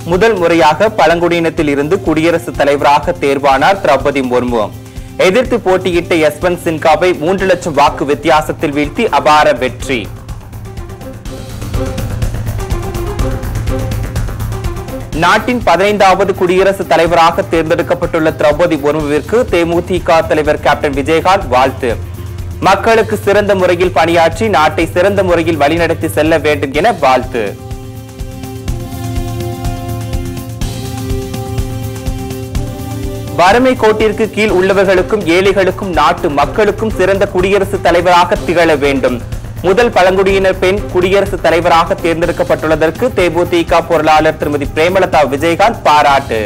முதல் முறையாக பழங்குடியினத்தில் இருந்து குடியரசுத் தலைவராக தேர்வானார் திரௌபதி முர்மு எதிர்த்து போட்டியிட்ட யஸ்வந்த் சின்காவை மூன்று லட்சம் வாக்கு வித்தியாசத்தில் வீழ்த்தி அபார வெற்றி நாட்டின் பதினைந்தாவது குடியரசுத் தலைவராக தேர்ந்தெடுக்கப்பட்டுள்ள திரௌபதி முர்முவிற்கு தேமுதிக தலைவர் கேப்டன் விஜயகாந்த் வாழ்த்து மக்களுக்கு சிறந்த முறையில் பணியாற்றி நாட்டை சிறந்த முறையில் வழிநடத்தி செல்ல வேண்டும் என வாழ்த்து வறுமை கோட்டிற்கு கீழ் உள்ளவர்களுக்கும் ஏழைகளுக்கும் நாட்டு மக்களுக்கும் சிறந்த குடியரசுத் தலைவராக திகழ வேண்டும் முதல் பழங்குடியினர் பெண் குடியரசுத் தலைவராக தேர்ந்தெடுக்கப்பட்டுள்ளதற்கு தேமுதிக பொருளாளர் திருமதி பிரேமலதா விஜயகாந்த் பாராட்டு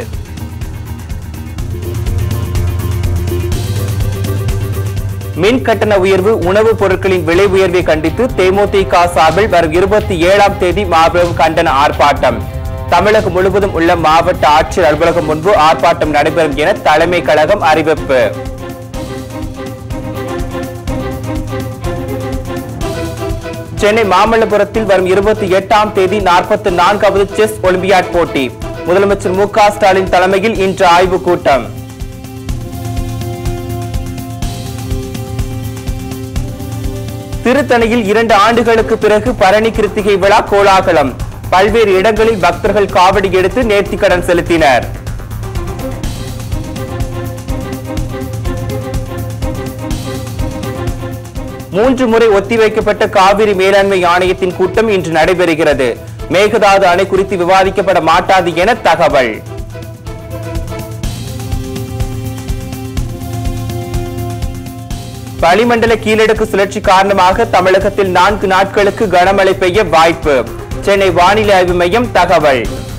மின் கட்டண உயர்வு உணவுப் பொருட்களின் விலை உயர்வை கண்டித்து தேமுதிக சார்பில் வரும் இருபத்தி ஏழாம் தேதி மாபெரும் கண்டன ஆர்ப்பாட்டம் தமிழகம் முழுவதும் உள்ள மாவட்ட ஆட்சியர் அலுவலகம் முன்பு ஆர்ப்பாட்டம் நடைபெறும் என தலைமை கழகம் அறிவிப்பு சென்னை மாமல்லபுரத்தில் வரும் இருபத்தி எட்டாம் தேதி நாற்பத்தி நான்காவது செஸ் ஒலிம்பியாட் போட்டி முதலமைச்சர் மு க ஸ்டாலின் தலைமையில் இன்று ஆய்வுக் கூட்டம் திருத்தணியில் இரண்டு ஆண்டுகளுக்கு பிறகு பரணி கிருத்திகை விழா கோலாகலம் பல்வேறு இடங்களில் பக்தர்கள் காவடி எடுத்து நேர்த்திக்கடன் செலுத்தினர் மூன்று முறை ஒத்திவைக்கப்பட்ட காவிரி மேலாண்மை ஆணையத்தின் கூட்டம் இன்று நடைபெறுகிறது மேகதாது அணை குறித்து விவாதிக்கப்பட மாட்டாது என தகவல் வளிமண்டல கீழடுக்கு சுழற்சி காரணமாக தமிழகத்தில் நான்கு நாட்களுக்கு கனமழை பெய்ய வாய்ப்பு சென்னை வானிலை ஆய்வு மையம் தகவல்